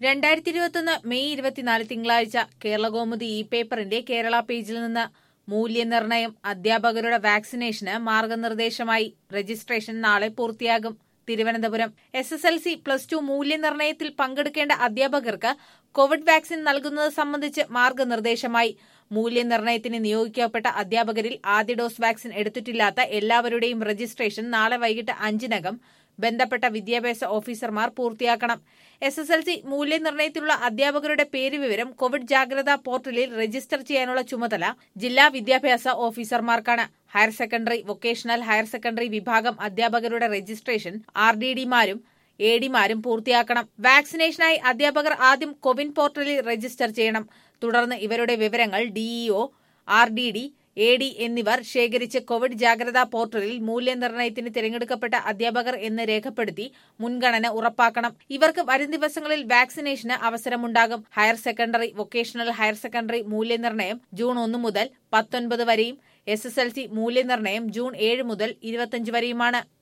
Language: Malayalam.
രണ്ടായിരത്തി ഇരുപത്തൊന്ന് മെയ് ഇരുപത്തിനാല് തിങ്കളാഴ്ച കേരളകൗമുദി ഇ പേപ്പറിന്റെ കേരള പേജിൽ നിന്ന് മൂല്യനിർണയം അധ്യാപകരുടെ വാക്സിനേഷന് മാർഗനിർദ്ദേശമായി രജിസ്ട്രേഷൻ നാളെ പൂർത്തിയാകും Thiruvananthapuram S S L C plus two മൂല്യനിർണയത്തിൽ പങ്കെടുക്കേണ്ട അധ്യാപകർക്ക് കോവിഡ് വാക്സിൻ നൽകുന്നത് സംബന്ധിച്ച് മാർഗനിർദ്ദേശമായി മൂല്യനിർണയത്തിന് നിയോഗിക്കപ്പെട്ട അധ്യാപകരിൽ ആദ്യ ഡോസ് വാക്സിൻ എടുത്തിട്ടില്ലാത്ത എല്ലാവരുടെയും രജിസ്ട്രേഷൻ നാളെ വൈകിട്ട് അഞ്ചിനകം ബന്ധപ്പെട്ട വിദ്യാഭ്യാസ ഓഫീസർമാർ പൂർത്തിയാക്കണം എസ് എസ് എൽ സി മൂല്യനിർണയത്തിലുള്ള അധ്യാപകരുടെ പേര് വിവരം കോവിഡ് ജാഗ്രതാ പോർട്ടലിൽ രജിസ്റ്റർ ചെയ്യാനുള്ള ചുമതല ജില്ലാ വിദ്യാഭ്യാസ ഓഫീസർമാർക്കാണ് higher secondary vocational higher secondary വിഭാഗം അധ്യാപകരുടെ രജിസ്ട്രേഷൻ ആർ ഡി ഡിമാരും എ ഡിമാരും പൂർത്തിയാക്കണം വാക്സിനേഷനായി അധ്യാപകർ ആദ്യം കോവിൻ പോർട്ടലിൽ രജിസ്റ്റർ ചെയ്യണം തുടർന്ന് ഇവരുടെ വിവരങ്ങൾ DEO R D D A D എന്നിവർ ശേഖരിച്ച് കോവിഡ് ജാഗ്രതാ പോർട്ടലിൽ മൂല്യനിർണ്ണയത്തിന് തിരഞ്ഞെടുക്കപ്പെട്ട അധ്യാപകർ എന്ന് രേഖപ്പെടുത്തി മുൻഗണന ഉറപ്പാക്കണം ഇവർക്ക് വരും ദിവസങ്ങളിൽ വാക്സിനേഷന് അവസരമുണ്ടാകും higher secondary vocational higher secondary മൂല്യനിർണ്ണയം ജൂൺ ഒന്ന് മുതൽ പത്തൊൻപത് വരെയും എസ് എസ് എൽ സി മൂല്യനിർണ്ണയം ജൂൺ ഏഴ് മുതൽ ഇരുപത്തിയഞ്ച് വരെയുമാണ്